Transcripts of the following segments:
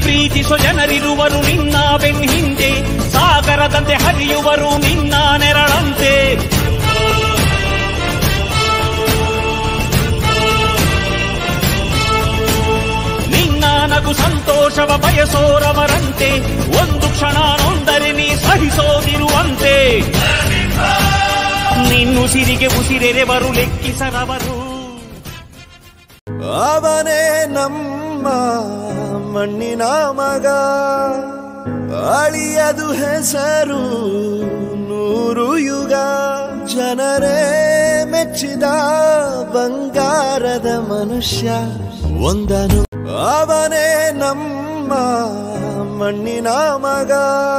ಪ್ರೀತಿಸೋ ಜನರಿರುವರು ನಿನ್ನ ಬೆನ್ ಹಿಂದೆ ಸಾಗರದಂತೆ ಹರಿಯುವರು ನಿನ್ನ ನೆರಳಂತೆ ನಿನ್ನ ನಗು ಸಂತೋಷವ ಬಯಸೋರವರಂತೆ ಒಂದು ಕ್ಷಣ ನೊಂದರೆ ನೀ ಸಹಿಸೋದಿರುವಂತೆ ನಿನ್ನುಸಿರಿಗೆ ಉಸಿರೆರೆವರು ಲೆಕ್ಕಿಸರವರು ಅವನೇ ನಮ್ಮ ಮಣ್ಣಿನ ಮಗ ಅಳಿಯದು ಹೆಸರು ನೂರು ಯುಗ ಜನರೇ ಮೆಚ್ಚಿದ ಬಂಗಾರದ ಮನುಷ್ಯ ಒಂದನು ಅವನೇ ನಮ್ಮ ಮಣ್ಣಿನ ಮಗ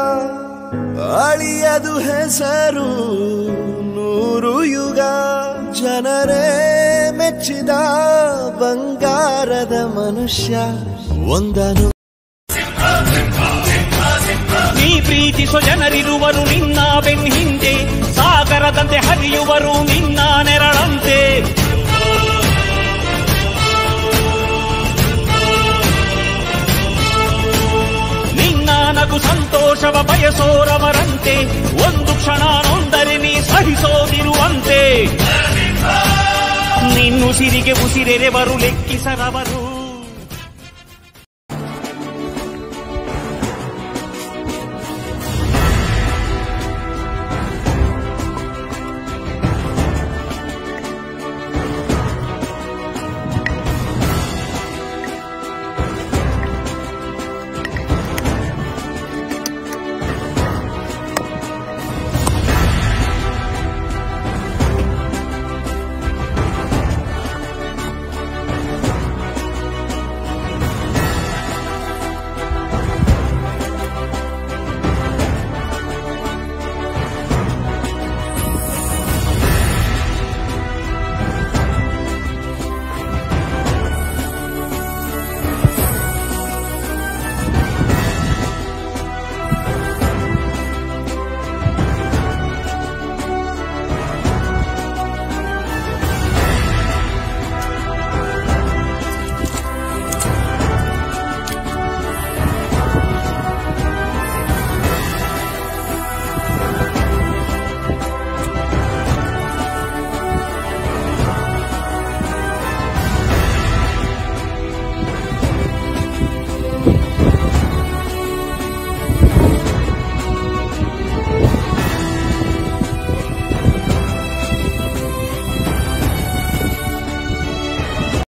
ಅಳಿಯದು ಹೆಸರು ನೂರು ಯುಗ ಜನರೇ ಮೆಚ್ಚಿದ ಬಂಗಾರದ ಮನುಷ್ಯ ಒಂದನು ನೀ ಪ್ರೀತಿಸೋ ಜನರಿರುವರು ನಿನ್ನ ಬೆನ್ ಹಿಂದೆ ಸಾಗರದಂತೆ ಹರಿಯುವರು ನಿನ್ನ ನೆರಳಂತೆ ನಿನ್ನ ನಗು ಸಂತೋಷವ ಬಯಸೋರವರಂತೆ ಒಂದು ಕ್ಷಣ ನೊಂದರೆ ನೀ ಸಹಿಸೋದಿರುವಂತೆ ನಿನ್ನುಸಿರಿಗೆ ಉಸಿರೆರೆವರು ಲೆಕ್ಕಿಸರವರು